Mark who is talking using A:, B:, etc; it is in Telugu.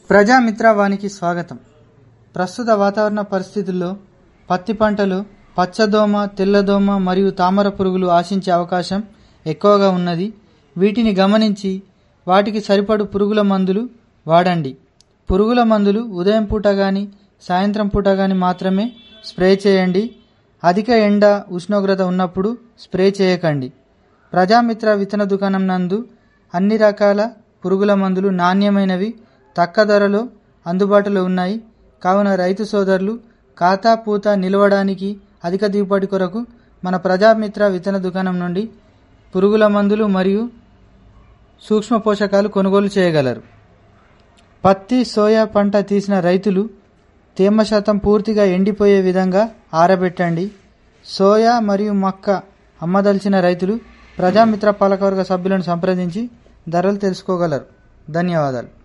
A: ప్రజామిత్రవానికి స్వాగతం ప్రస్తుత వాతావరణ పరిస్థితుల్లో పత్తి పంటలు పచ్చదోమ తెల్లదోమ మరియు తామర పురుగులు ఆశించే అవకాశం ఎక్కువగా ఉన్నది వీటిని గమనించి వాటికి సరిపడు పురుగుల మందులు వాడండి పురుగుల మందులు ఉదయం పూట కానీ సాయంత్రం పూట కానీ మాత్రమే స్ప్రే చేయండి అధిక ఎండ ఉష్ణోగ్రత ఉన్నప్పుడు స్ప్రే చేయకండి ప్రజామిత్ర విత్తన దుకాణం నందు అన్ని రకాల పురుగుల మందులు నాణ్యమైనవి తక్కువ ధరలో అందుబాటులో ఉన్నాయి కావున రైతు సోదరులు ఖాతా పూత నిలవడానికి అధిక దిగుబడి కొరకు మన ప్రజామిత్ర విత్తన దుకాణం నుండి పురుగుల మందులు మరియు సూక్ష్మ పోషకాలు కొనుగోలు చేయగలరు పత్తి సోయా పంట తీసిన రైతులు తేమ శాతం పూర్తిగా ఎండిపోయే విధంగా ఆరబెట్టండి సోయా మరియు మక్క అమ్మదలిచిన రైతులు ప్రజామిత్ర పాలకవర్గ సభ్యులను సంప్రదించి ధరలు తెలుసుకోగలరు ధన్యవాదాలు